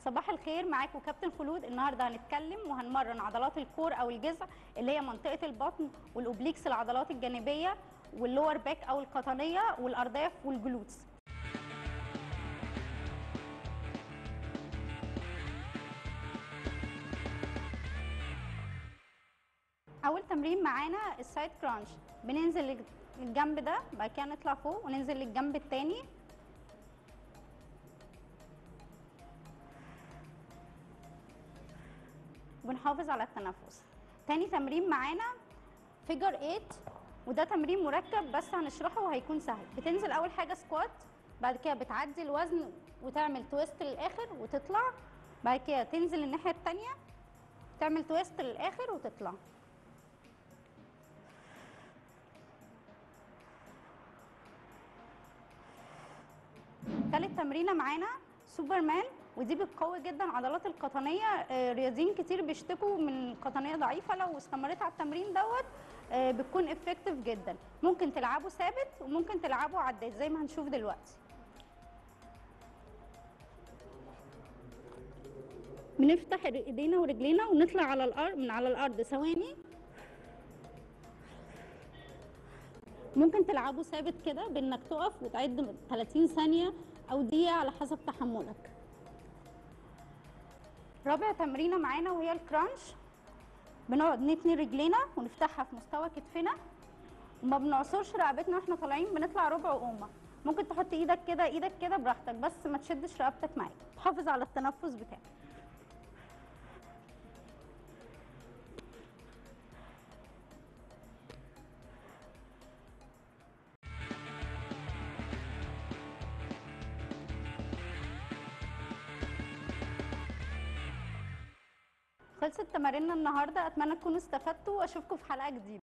صباح الخير معاكم كابتن خلود النهارده هنتكلم وهنمرن عضلات الكور او الجذع اللي هي منطقه البطن والاوبليكس العضلات الجانبيه واللور باك او القطنيه والارداف والجلوتس اول تمرين معانا السايد كرانش بننزل الجنب ده بعد كده نطلع فوق وننزل للجنب التاني وبنحافظ على التنفس تاني تمرين معانا فيجر 8 وده تمرين مركب بس هنشرحه وهيكون سهل بتنزل اول حاجه سكوات بعد كده بتعدي الوزن وتعمل تويست للاخر وتطلع بعد كده تنزل الناحيه التانيه تعمل تويست للاخر وتطلع تالت تمرينه معانا سوبرمان ودي بتقوي جدا عضلات القطنيه آه، رياضيين كتير بيشتكوا من القطنيه ضعيفه لو استمريت على التمرين دوت آه، بتكون افكتيف جدا ممكن تلعبه ثابت وممكن تلعبه عداد زي ما هنشوف دلوقتي بنفتح ايدينا ورجلينا ونطلع على الارض من على الارض ثواني ممكن تلعبه ثابت كده بانك تقف وتعد 30 ثانيه او دقيقه على حسب تحملك رابع تمرينه معانا وهي الكرانش بنقعد نتني رجلينا ونفتحها في مستوى كتفنا وما بنعصرش رقبتنا واحنا طالعين بنطلع ربع قومه ممكن تحط ايدك كده ايدك كده براحتك بس ما تشدش رقبتك معاك حافظ على التنفس بتاعك خلصت تماريننا النهارده اتمنى تكونوا استفدتوا واشوفكم في حلقه جديده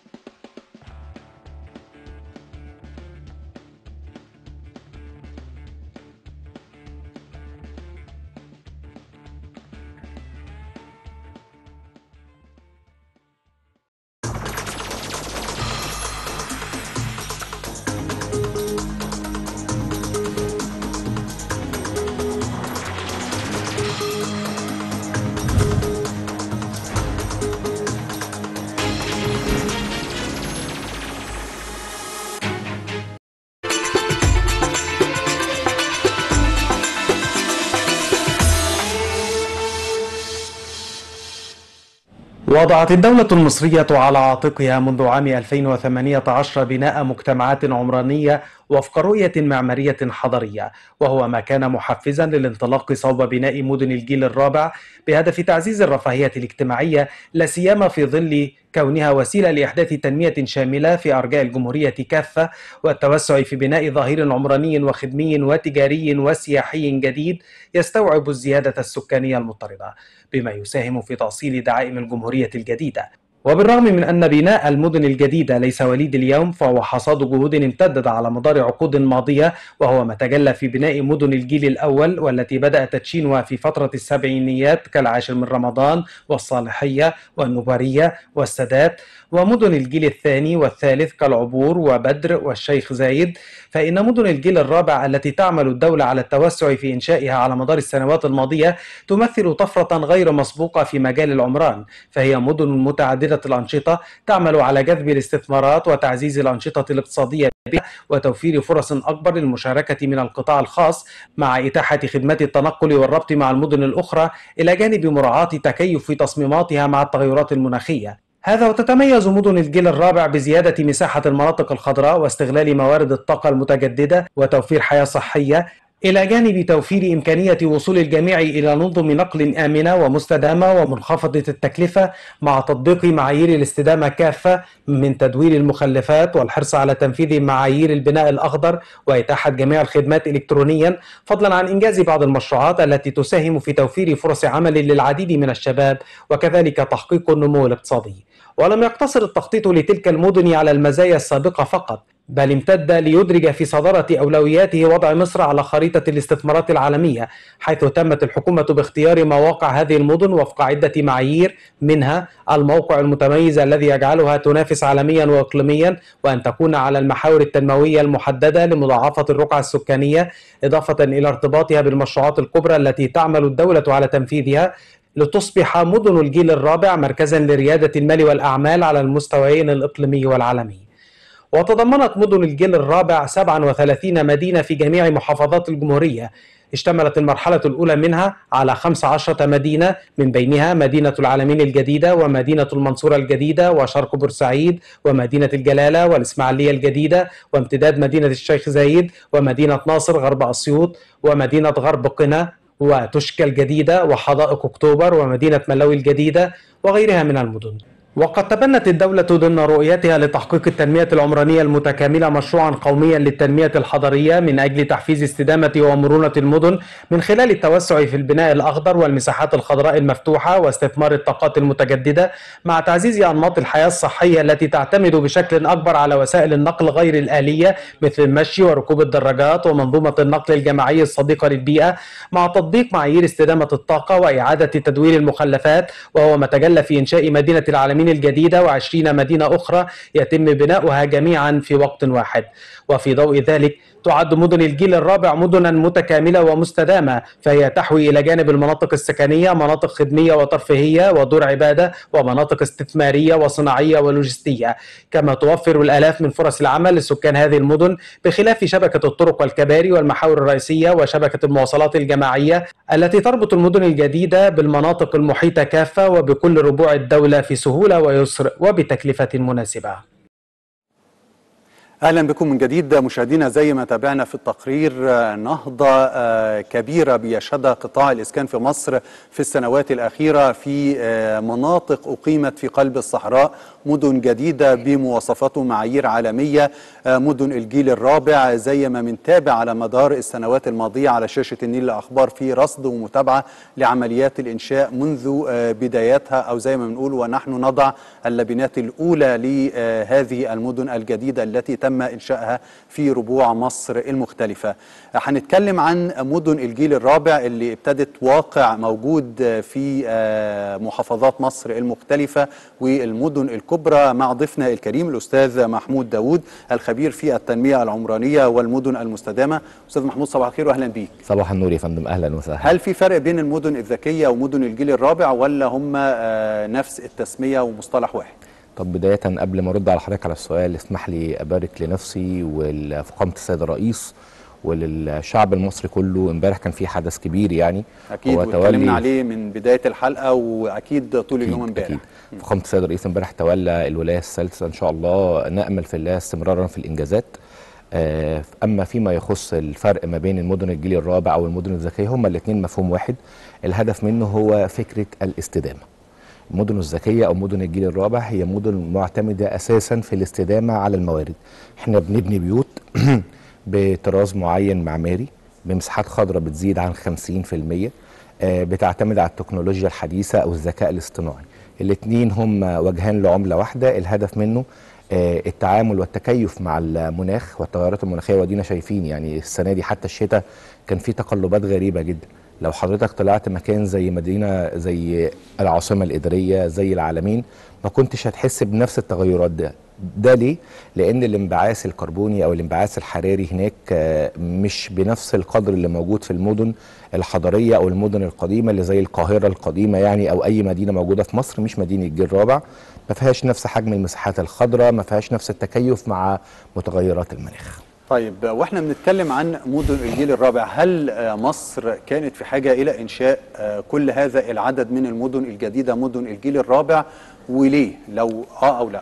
وضعت الدولة المصرية على عاتقها منذ عام 2018 بناء مجتمعات عمرانية وفق رؤية معمارية حضرية وهو ما كان محفزا للانطلاق صوب بناء مدن الجيل الرابع بهدف تعزيز الرفاهية الاجتماعية لا سيما في ظل كونها وسيلة لإحداث تنمية شاملة في أرجاء الجمهورية كافة والتوسع في بناء ظهير عمراني وخدمي وتجاري وسياحي جديد يستوعب الزيادة السكانية المضطردة بما يساهم في تأصيل دعائم الجمهورية الجديدة وبالرغم من أن بناء المدن الجديدة ليس وليد اليوم فهو حصاد جهود امتدت على مدار عقود ماضية وهو ما تجلى في بناء مدن الجيل الأول والتي بدأ تدشينها في فترة السبعينيات كالعاشر من رمضان والصالحية والنبرية والسادات ومدن الجيل الثاني والثالث كالعبور وبدر والشيخ زايد فإن مدن الجيل الرابع التي تعمل الدولة على التوسع في إنشائها على مدار السنوات الماضية تمثل طفرة غير مسبوقة في مجال العمران فهي مدن متعددة الأنشطة تعمل على جذب الاستثمارات وتعزيز الأنشطة الاقتصادية بها وتوفير فرص أكبر للمشاركة من القطاع الخاص مع إتاحة خدمات التنقل والربط مع المدن الأخرى إلى جانب مراعاة تكيف تصميماتها مع التغيرات المناخية هذا وتتميز مدن الجيل الرابع بزيادة مساحة المناطق الخضراء واستغلال موارد الطاقة المتجددة وتوفير حياة صحية إلى جانب توفير إمكانية وصول الجميع إلى نظم نقل آمنة ومستدامة ومنخفضة التكلفة مع تطبيق معايير الاستدامة كافة من تدوير المخلفات والحرص على تنفيذ معايير البناء الأخضر وإتاحة جميع الخدمات إلكترونيا فضلا عن إنجاز بعض المشروعات التي تساهم في توفير فرص عمل للعديد من الشباب وكذلك تحقيق النمو الاقتصادي ولم يقتصر التخطيط لتلك المدن على المزايا السابقة فقط بل امتد ليدرج في صدارة أولوياته وضع مصر على خريطة الاستثمارات العالمية حيث تمت الحكومة باختيار مواقع هذه المدن وفق عدة معايير منها الموقع المتميز الذي يجعلها تنافس عالميا وإقليميا وأن تكون على المحاور التنموية المحددة لمضاعفة الرقعة السكانية إضافة إلى ارتباطها بالمشروعات الكبرى التي تعمل الدولة على تنفيذها لتصبح مدن الجيل الرابع مركزا لريادة المال والأعمال على المستويين الإقليمي والعالمي وتضمنت مدن الجيل الرابع 37 مدينة في جميع محافظات الجمهورية اشتملت المرحلة الأولى منها على 15 مدينة من بينها مدينة العالمين الجديدة ومدينة المنصورة الجديدة وشرق بورسعيد ومدينة الجلالة والإسماعيلية الجديدة وامتداد مدينة الشيخ زايد ومدينة ناصر غرب أسيوط ومدينة غرب قنا وتشكى الجديدة وحدائق أكتوبر ومدينة ملاوي الجديدة وغيرها من المدن وقد تبنت الدولة ضمن رؤيتها لتحقيق التنمية العمرانية المتكاملة مشروعا قوميا للتنمية الحضرية من أجل تحفيز استدامة ومرونة المدن من خلال التوسع في البناء الأخضر والمساحات الخضراء المفتوحة واستثمار الطاقات المتجددة مع تعزيز أنماط الحياة الصحية التي تعتمد بشكل أكبر على وسائل النقل غير الآلية مثل المشي وركوب الدراجات ومنظومة النقل الجماعي الصديقة للبيئة مع تطبيق معايير استدامة الطاقة وإعادة تدوير المخلفات وهو ما تجلى في إنشاء مدينة العالمين الجديدة وعشرين مدينة أخرى يتم بناؤها جميعا في وقت واحد وفي ضوء ذلك تعد مدن الجيل الرابع مدنا متكاملة ومستدامة فهي تحوي إلى جانب المناطق السكنية مناطق خدمية وترفيهية ودور عبادة ومناطق استثمارية وصناعية ولوجستية كما توفر الآلاف من فرص العمل لسكان هذه المدن بخلاف شبكة الطرق والكباري والمحاور الرئيسية وشبكة المواصلات الجماعية التي تربط المدن الجديدة بالمناطق المحيطة كافة وبكل ربوع الدولة في سهولة ويسر وبتكلفة مناسبة اهلا بكم من جديد مشاهدينا زي ما تابعنا في التقرير نهضه كبيره بيشهدها قطاع الاسكان في مصر في السنوات الاخيره في مناطق اقيمت في قلب الصحراء مدن جديده بمواصفات ومعايير عالميه مدن الجيل الرابع زي ما بنتابع على مدار السنوات الماضيه على شاشه النيل الاخبار في رصد ومتابعه لعمليات الانشاء منذ بداياتها او زي ما بنقول ونحن نضع اللبنات الاولى لهذه المدن الجديده التي تم انشائها في ربوع مصر المختلفه. هنتكلم عن مدن الجيل الرابع اللي ابتدت واقع موجود في محافظات مصر المختلفه والمدن الكبرى مع ضيفنا الكريم الاستاذ محمود داوود الخبير في التنميه العمرانيه والمدن المستدامه. استاذ محمود صباح الخير واهلا بيك. صباح النور يا فندم اهلا وسهلا. هل في فرق بين المدن الذكيه ومدن الجيل الرابع ولا هم نفس التسميه ومصطلح واحد؟ طب بداية قبل ما أرد على حضرتك على السؤال اسمح لي أبارك لنفسي ولفخامة السيد الرئيس وللشعب المصري كله امبارح كان في حدث كبير يعني اكيد واتكلمنا عليه من بدايه الحلقه واكيد طول اليوم امبارح اكيد فخامه السيد الرئيس امبارح تولى الولايه الثالثه ان شاء الله نامل في الله استمرارا في الانجازات اما فيما يخص الفرق ما بين المدن الجيل الرابع او المدن الذكيه هما الاثنين مفهوم واحد الهدف منه هو فكره الاستدامه المدن الذكية أو مدن الجيل الرابع هي مدن معتمدة أساسا في الاستدامة على الموارد احنا بنبني بيوت بطراز معين معماري بمساحات خضراء بتزيد عن 50% بتعتمد على التكنولوجيا الحديثة أو الذكاء الاصطناعي الاثنين هم وجهان لعملة واحدة الهدف منه التعامل والتكيف مع المناخ والتغيرات المناخية ودينا شايفين يعني السنة دي حتى الشتاء كان في تقلبات غريبة جدا لو حضرتك طلعت مكان زي مدينة زي العاصمة الإدارية زي العالمين ما كنتش هتحس بنفس التغيرات ده ده ليه؟ لأن الانبعاث الكربوني أو الانبعاث الحراري هناك مش بنفس القدر اللي موجود في المدن الحضرية أو المدن القديمة اللي زي القاهرة القديمة يعني أو أي مدينة موجودة في مصر مش مدينة الجيل الرابع ما فيهاش نفس حجم المساحات الخضراء ما فيهاش نفس التكيف مع متغيرات المناخ طيب واحنا بنتكلم عن مدن الجيل الرابع هل مصر كانت في حاجه الى انشاء كل هذا العدد من المدن الجديده مدن الجيل الرابع وليه لو اه او لا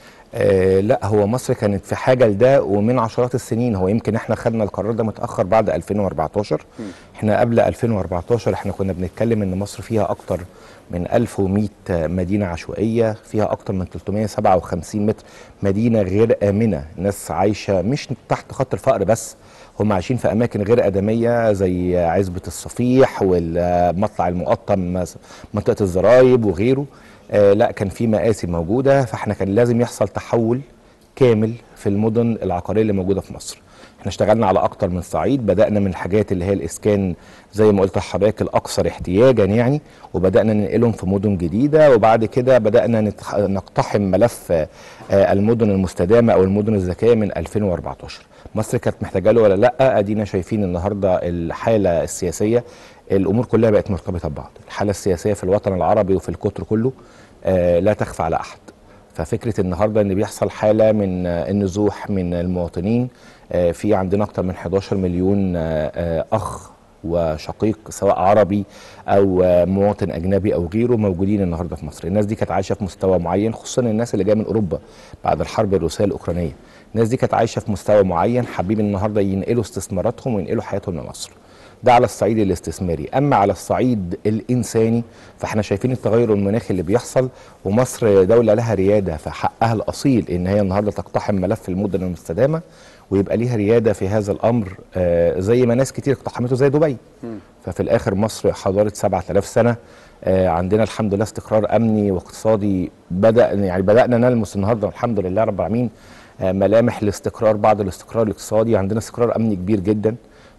آه لا هو مصر كانت في حاجه لده ومن عشرات السنين هو يمكن احنا خدنا القرار ده متاخر بعد 2014 م. احنا قبل 2014 احنا كنا بنتكلم ان مصر فيها اكتر من 1100 مدينة عشوائية فيها أكتر من 357 متر مدينة غير آمنة ناس عايشة مش تحت خط الفقر بس هم عايشين في أماكن غير آدمية زي عزبة الصفيح والمطلع المقطم منطقة الزرايب وغيره آه لا كان في مآسي موجودة فاحنا كان لازم يحصل تحول كامل في المدن العقاريه اللي موجوده في مصر احنا اشتغلنا على اكتر من صعيد بدانا من الحاجات اللي هي الاسكان زي ما قلت لحضرتك الاكثر احتياجا يعني وبدانا ننقلهم في مدن جديده وبعد كده بدانا نتح- نقتحم ملف آه، المدن المستدامه او المدن الذكيه من 2014 مصر كانت محتاجه له ولا لا ادينا شايفين النهارده الحاله السياسيه الامور كلها بقت مرتبطه ببعض الحاله السياسيه في الوطن العربي وفي القطر كله آه، لا تخفى على احد ففكره النهارده ان بيحصل حاله من آه، النزوح من المواطنين آه، في عندنا اكتر من 11 مليون آه، آه، اخ وشقيق سواء عربي او آه، مواطن اجنبي او غيره موجودين النهارده في مصر الناس دي كانت عايشه في مستوى معين خصوصا الناس اللي جايه من اوروبا بعد الحرب الروسيه الاوكرانيه الناس دي كانت عايشه في مستوى معين حابين النهارده ينقلوا استثماراتهم وينقلوا حياتهم لمصر ده على الصعيد الاستثماري اما على الصعيد الانساني فاحنا شايفين التغير المناخي اللي بيحصل ومصر دوله لها رياده فحقها الاصيل ان هي النهارده تقتحم ملف المدن المستدامه ويبقى ليها رياده في هذا الامر آه، زي ما ناس كتير اقتحمته زي دبي ففي الاخر مصر حضاره 7000 سنه آه، عندنا الحمد لله استقرار امني واقتصادي بدا يعني بدانا نلمس النهارده الحمد لله رب العالمين آه، ملامح الاستقرار بعد الاستقرار الاقتصادي عندنا استقرار امني كبير جدا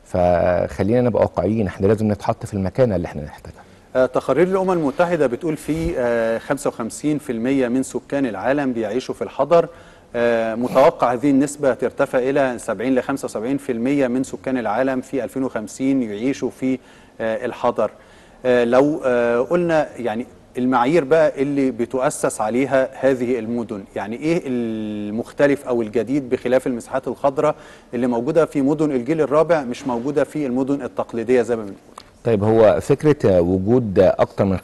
فخلينا نبقى واقعيين احنا لازم نتحط في المكانه اللي احنا نحتاجها آه، تقارير الأمم المتحدة بتقول في آه، 55% من سكان العالم بيعيشوا في الحضر آه، متوقع هذه النسبة ترتفع إلى 70 ل 75% من سكان العالم في 2050 يعيشوا في آه، الحضر آه، لو آه، قلنا يعني المعايير بقى اللي بتؤسس عليها هذه المدن يعني ايه المختلف او الجديد بخلاف المساحات الخضراء اللي موجوده في مدن الجيل الرابع مش موجوده في المدن التقليديه زي ما بنقول طيب هو فكرة وجود أكتر من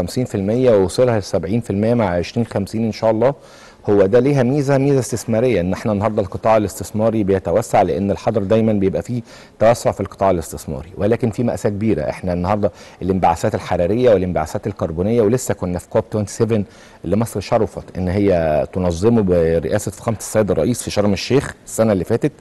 55% ووصولها ل 70% مع 2050 إن شاء الله هو ده ليها ميزة ميزة استثمارية إن إحنا النهاردة القطاع الاستثماري بيتوسع لأن الحضر دايما بيبقى فيه توسع في القطاع الاستثماري ولكن في مأساة كبيرة إحنا النهاردة الانبعاثات الحرارية والانبعاثات الكربونية ولسه كنا في كوب 27 اللي مصر شرفت إن هي تنظمه برئاسة فخامة السيد الرئيس في شرم الشيخ السنة اللي فاتت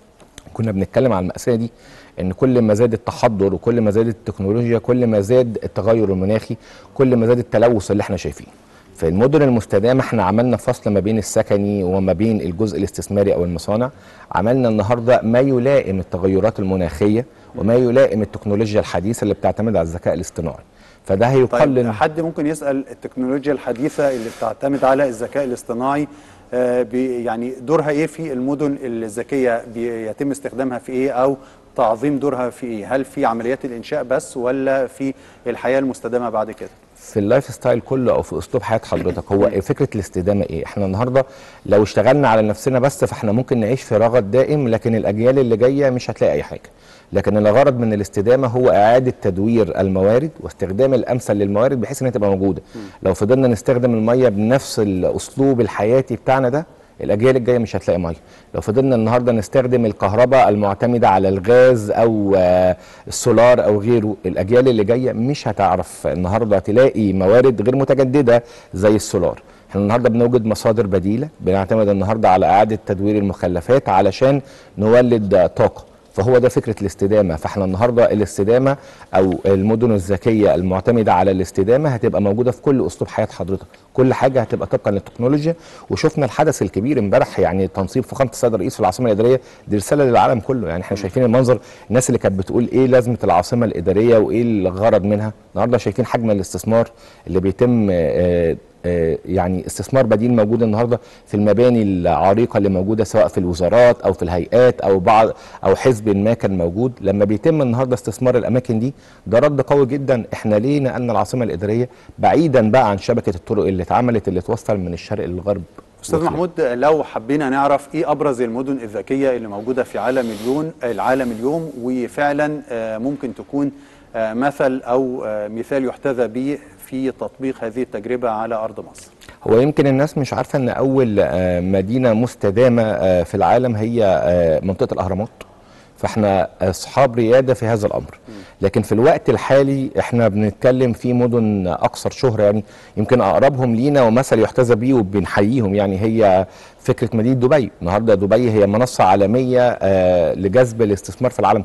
كنا بنتكلم عن المأساة دي ان كل ما زاد التحضر وكل ما زادت التكنولوجيا كل ما زاد التغير المناخي كل ما زاد التلوث اللي احنا شايفينه في المدن المستدامه احنا عملنا فصل ما بين السكني وما بين الجزء الاستثماري او المصانع عملنا النهارده ما يلائم التغيرات المناخيه وما يلائم التكنولوجيا الحديثه اللي بتعتمد على الذكاء الاصطناعي فده هيقلل طيب حد ممكن يسال التكنولوجيا الحديثه اللي بتعتمد على الذكاء الاصطناعي آه، بي- يعني دورها ايه في المدن الذكيه بيتم استخدامها في ايه او تعظيم دورها في ايه هل في عمليات الانشاء بس ولا في الحياه المستدامه بعد كده في اللايف ستايل كله او في اسلوب حياه حضرتك هو إيه فكره الاستدامه ايه احنا النهارده لو اشتغلنا على نفسنا بس فاحنا ممكن نعيش في رغد دائم لكن الاجيال اللي جايه مش هتلاقي اي حاجه لكن الغرض من الاستدامه هو اعاده تدوير الموارد واستخدام الامثل للموارد بحيث انها تبقى موجوده لو فضلنا نستخدم الميه بنفس الاسلوب الحياتي بتاعنا ده الاجيال الجايه مش هتلاقي ميه لو فضلنا النهارده نستخدم الكهرباء المعتمده على الغاز او آه، السولار او غيره الاجيال اللي جايه مش هتعرف النهارده تلاقي موارد غير متجدده زي السولار احنا النهارده بنوجد مصادر بديله بنعتمد النهارده على اعاده تدوير المخلفات علشان نولد آه، طاقه فهو ده فكره الاستدامه فاحنا النهارده الاستدامه او المدن الذكيه المعتمده على الاستدامه هتبقى موجوده في كل اسلوب حياه حضرتك كل حاجه هتبقى طبقا للتكنولوجيا وشفنا الحدث الكبير امبارح يعني تنصيب فخامه السيد الرئيس في العاصمه الاداريه دي رساله للعالم كله يعني احنا شايفين المنظر الناس اللي كانت بتقول ايه لازمه العاصمه الاداريه وايه الغرض منها النهارده شايفين حجم الاستثمار اللي بيتم آه، آه، يعني استثمار بديل موجود النهارده في المباني العريقه اللي موجوده سواء في الوزارات او في الهيئات او بعض او حزب ما كان موجود لما بيتم النهارده استثمار الاماكن دي ده رد قوي جدا احنا ليه نقلنا العاصمه الاداريه بعيدا بقى عن شبكه الطرق اللي اتعملت اللي توصل من الشرق للغرب استاذ محمود لو حبينا نعرف ايه ابرز المدن الذكيه اللي موجوده في عالم اليوم العالم اليوم وفعلا آه، ممكن تكون آه، مثل او آه، مثال يحتذى به في تطبيق هذه التجربه على ارض مصر هو يمكن الناس مش عارفه ان اول آه، مدينه مستدامه آه، في العالم هي آه، منطقه الاهرامات فاحنا اصحاب رياده في هذا الامر لكن في الوقت الحالي احنا بنتكلم في مدن اكثر شهره يعني يمكن اقربهم لينا ومثل يحتذى بيه وبنحييهم يعني هي فكره مدينه دبي النهارده دبي هي منصه عالميه آه، لجذب الاستثمار في العالم كله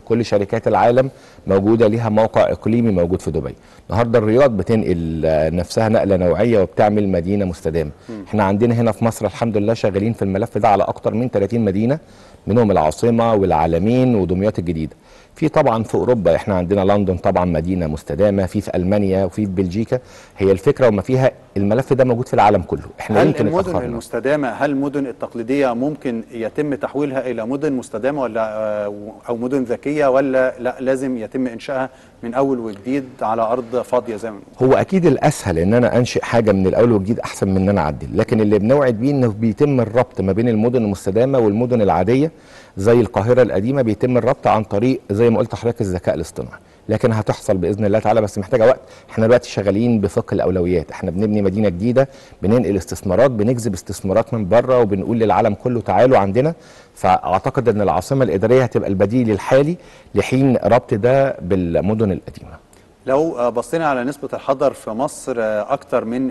كل شركات العالم موجوده ليها موقع اقليمي موجود في دبي النهارده الرياض بتنقل آه، نفسها نقله نوعيه وبتعمل مدينه مستدامه احنا عندنا هنا في مصر الحمد لله شغالين في الملف ده على اكتر من 30 مدينه منهم العاصمه والعالمين ودمياط الجديده في طبعا في اوروبا احنا عندنا لندن طبعا مدينه مستدامه في في المانيا وفي في بلجيكا هي الفكره وما فيها الملف ده موجود في العالم كله احنا هل يمكن المدن اتاخرنا المستدامه هل المدن التقليديه ممكن يتم تحويلها الى مدن مستدامه ولا آه، او مدن ذكيه ولا لا لازم يتم انشائها من اول وجديد على ارض فاضيه زي ما بنقول؟ هو اكيد الاسهل ان انا انشئ حاجه من الاول وجديد احسن من ان انا اعدل لكن اللي بنوعد بيه انه بيتم الربط ما بين المدن المستدامه والمدن العاديه زي القاهره القديمه بيتم الربط عن طريق زي ما قلت لحضرتك الذكاء الاصطناعي لكن هتحصل باذن الله تعالى بس محتاجه وقت احنا دلوقتي شغالين بفقه الاولويات احنا بنبني مدينه جديده بننقل استثمارات بنجذب استثمارات من بره وبنقول للعالم كله تعالوا عندنا فاعتقد ان العاصمه الاداريه هتبقى البديل الحالي لحين ربط ده بالمدن القديمه لو آه، بصينا على نسبه الحضر في مصر آه، اكثر من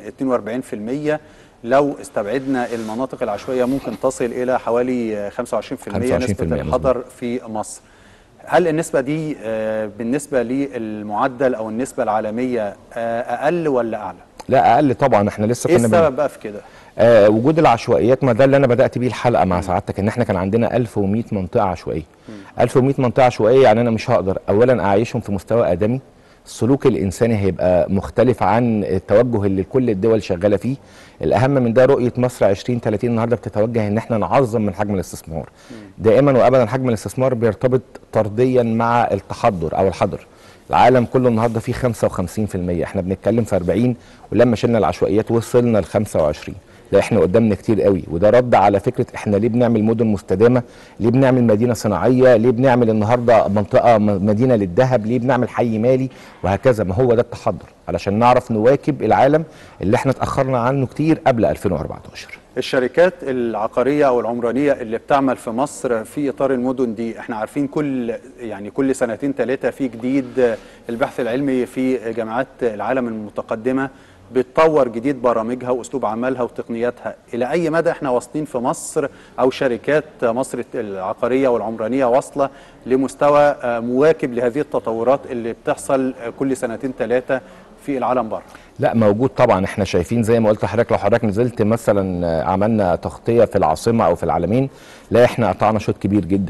42% لو استبعدنا المناطق العشوائيه ممكن تصل الى حوالي آه، 25%, 25% نسبه مظبوط. الحضر في مصر هل النسبه دي آه، بالنسبه للمعدل او النسبه العالميه آه، اقل ولا اعلى لا اقل طبعا احنا لسه ايه كنا بن- السبب بقى في كده آه وجود العشوائيات ما ده اللي انا بدات بيه الحلقه مع سعادتك ان احنا كان عندنا 1100 منطقه عشوائيه 1100 منطقه عشوائيه يعني انا مش هقدر اولا اعيشهم في مستوى ادمي السلوك الانساني هيبقى مختلف عن التوجه اللي كل الدول شغاله فيه الاهم من ده رؤيه مصر 2030 النهارده بتتوجه ان احنا نعظم من حجم الاستثمار دائما وابدا حجم الاستثمار بيرتبط طرديا مع التحضر او الحضر العالم كله النهارده فيه 55% احنا بنتكلم في 40 ولما شلنا العشوائيات وصلنا ل 25 لا احنا قدامنا كتير قوي وده رد على فكره احنا ليه بنعمل مدن مستدامه ليه بنعمل مدينه صناعيه ليه بنعمل النهارده منطقه م- مدينه للذهب ليه بنعمل حي مالي وهكذا ما هو ده التحضر علشان نعرف نواكب العالم اللي احنا اتاخرنا عنه كتير قبل 2014 الشركات العقاريه او العمرانيه اللي بتعمل في مصر في اطار المدن دي احنا عارفين كل يعني كل سنتين ثلاثه في جديد البحث العلمي في جامعات العالم المتقدمه بتطور جديد برامجها واسلوب عملها وتقنياتها الى اي مدى احنا واصلين في مصر او شركات مصر العقاريه والعمرانيه واصله لمستوى آه، مواكب لهذه التطورات اللي بتحصل آه، كل سنتين ثلاثه في العالم بره لا موجود طبعا احنا شايفين زي ما قلت لحضرتك لو حضرتك نزلت مثلا آه، عملنا تغطيه في العاصمه او في العالمين لا احنا قطعنا شوط كبير جدا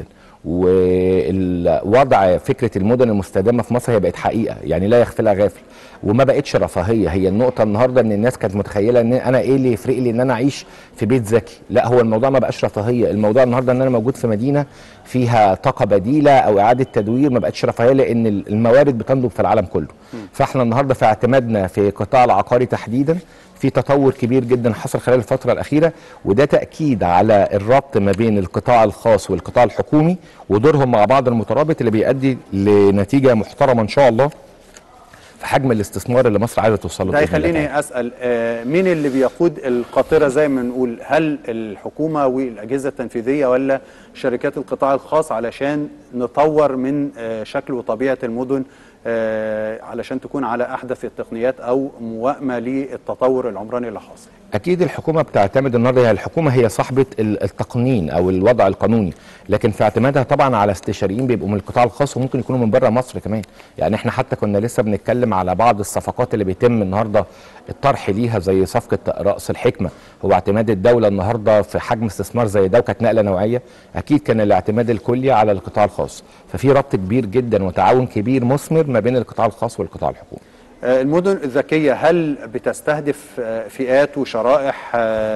والوضع فكره المدن المستدامه في مصر هي بقت حقيقه يعني لا يغفلها غافل وما بقتش رفاهيه هي النقطه النهارده ان الناس كانت متخيله ان انا ايه اللي يفرق لي ان انا اعيش في بيت ذكي لا هو الموضوع ما بقاش رفاهيه الموضوع النهارده ان انا موجود في مدينه فيها طاقه بديله او اعاده تدوير ما بقتش رفاهيه لان الموارد بتنضب في العالم كله فاحنا النهارده في اعتمادنا في القطاع العقاري تحديدا في تطور كبير جدا حصل خلال الفترة الأخيرة وده تأكيد على الربط ما بين القطاع الخاص والقطاع الحكومي ودورهم مع بعض المترابط اللي بيؤدي لنتيجة محترمة إن شاء الله في حجم الاستثمار اللي مصر عايزة توصل له ده بإذن الله تعالى. يخليني اسال آه، مين اللي بيقود القاطره زي ما نقول هل الحكومه والاجهزه التنفيذيه ولا شركات القطاع الخاص علشان نطور من آه، شكل وطبيعه المدن آه، علشان تكون على احدث التقنيات او موائمه للتطور العمراني اللي حاصل اكيد الحكومه بتعتمد النهارده هي الحكومه هي صاحبه ال- التقنين او الوضع القانوني لكن في اعتمادها طبعا على استشاريين بيبقوا من القطاع الخاص وممكن يكونوا من بره مصر كمان يعني احنا حتى كنا لسه بنتكلم على بعض الصفقات اللي بيتم النهارده الطرح ليها زي صفقه راس الحكمه هو اعتماد الدوله النهارده في حجم استثمار زي ده وكانت نقله نوعيه اكيد كان الاعتماد الكلي على القطاع الخاص ففي ربط كبير جدا وتعاون كبير مثمر ما بين القطاع الخاص والقطاع الحكومي آه، المدن الذكيه هل بتستهدف آه، فئات وشرائح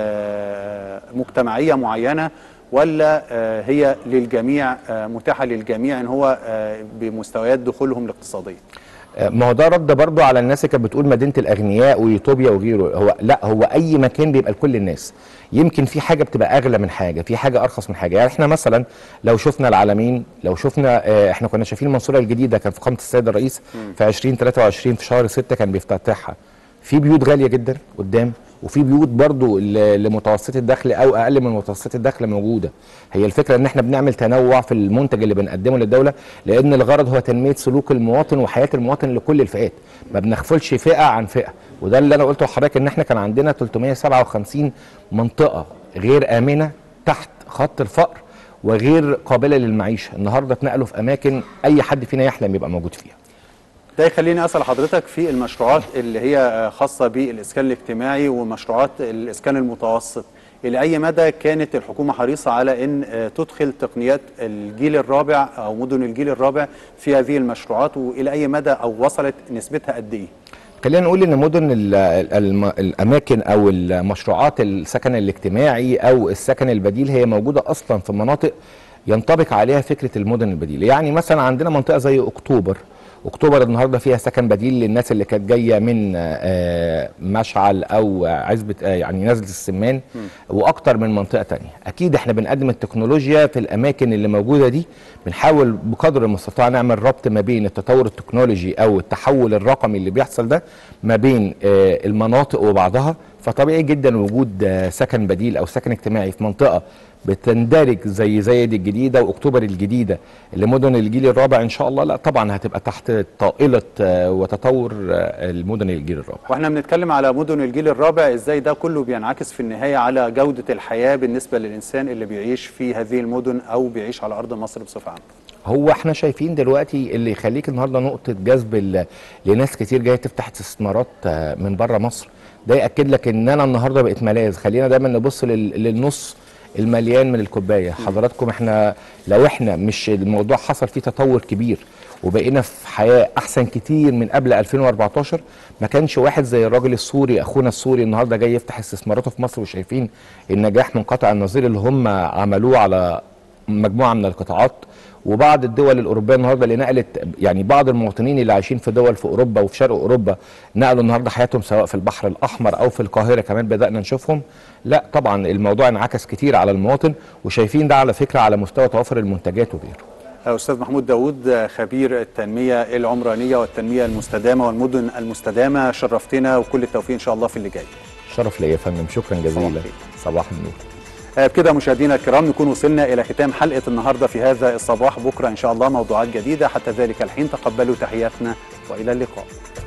آه، مجتمعيه معينه ولا آه، هي للجميع آه، متاحه للجميع ان هو آه، بمستويات دخولهم الاقتصاديه ما هو ده رد برضه على الناس اللي كانت بتقول مدينه الاغنياء ويوتوبيا وغيره هو لا هو اي مكان بيبقى لكل الناس يمكن في حاجه بتبقى اغلى من حاجه في حاجه ارخص من حاجه يعني احنا مثلا لو شفنا العالمين لو شفنا اه احنا كنا شايفين المنصوره الجديده كان في قامه السيد الرئيس في 2023 في شهر 6 كان بيفتتحها في بيوت غاليه جدا قدام وفي بيوت برضو ل- لمتوسط الدخل او اقل من متوسط الدخل موجوده هي الفكره ان احنا بنعمل تنوع في المنتج اللي بنقدمه للدوله لان الغرض هو تنميه سلوك المواطن وحياه المواطن لكل الفئات ما بنغفلش فئه عن فئه وده اللي انا قلته لحضرتك ان احنا كان عندنا 357 منطقه غير امنه تحت خط الفقر وغير قابله للمعيشه النهارده اتنقلوا في اماكن اي حد فينا يحلم يبقى موجود فيها ده يخليني اسال حضرتك في المشروعات اللي هي خاصه بالاسكان الاجتماعي ومشروعات الاسكان المتوسط الى اي مدى كانت الحكومه حريصه على ان تدخل تقنيات الجيل الرابع او مدن الجيل الرابع في هذه المشروعات والى اي مدى او وصلت نسبتها قد ايه؟ خلينا نقول ان مدن ال ال الاماكن او المشروعات السكن الاجتماعي او السكن البديل هي موجوده اصلا في مناطق ينطبق عليها فكره المدن البديله يعني مثلا عندنا منطقه زي اكتوبر اكتوبر النهارده فيها سكن بديل للناس اللي كانت جايه من مشعل او عزبه يعني نزله السمان واكتر من منطقه تانية اكيد احنا بنقدم التكنولوجيا في الاماكن اللي موجوده دي بنحاول بقدر المستطاع نعمل ربط ما بين التطور التكنولوجي او التحول الرقمي اللي بيحصل ده ما بين المناطق وبعضها فطبيعي جدا وجود سكن بديل او سكن اجتماعي في منطقه بتندرج زي زايد الجديده واكتوبر الجديده اللي مدن الجيل الرابع ان شاء الله لا طبعا هتبقى تحت طائله وتطور المدن الجيل الرابع. واحنا بنتكلم على مدن الجيل الرابع ازاي ده كله بينعكس في النهايه على جوده الحياه بالنسبه للانسان اللي بيعيش في هذه المدن او بيعيش على ارض مصر بصفه عامه. هو احنا شايفين دلوقتي اللي يخليك النهارده نقطه جذب لناس كتير جايه تفتح استثمارات من بره مصر ده ياكد لك ان انا النهارده بقيت ملاذ خلينا دايما نبص للنص المليان من الكوبايه حضراتكم احنا لو احنا مش الموضوع حصل فيه تطور كبير وبقينا في حياه احسن كتير من قبل 2014 ما كانش واحد زي الراجل السوري اخونا السوري النهارده جاي يفتح استثماراته في مصر وشايفين النجاح منقطع النظير اللي هم عملوه على مجموعه من القطاعات وبعض الدول الاوروبيه النهارده اللي نقلت يعني بعض المواطنين اللي عايشين في دول في اوروبا وفي شرق اوروبا نقلوا النهارده حياتهم سواء في البحر الاحمر او في القاهره كمان بدانا نشوفهم لا طبعا الموضوع انعكس كتير على المواطن وشايفين ده على فكره على مستوى توافر المنتجات وغيره استاذ محمود داوود خبير التنميه العمرانيه والتنميه المستدامه والمدن المستدامه شرفتنا وكل التوفيق ان شاء الله في اللي جاي شرف ليا يا فندم شكرا جزيلا صباح النور بكده مشاهدينا الكرام نكون وصلنا الى ختام حلقه النهارده في هذا الصباح بكره ان شاء الله موضوعات جديده حتى ذلك الحين تقبلوا تحياتنا والى اللقاء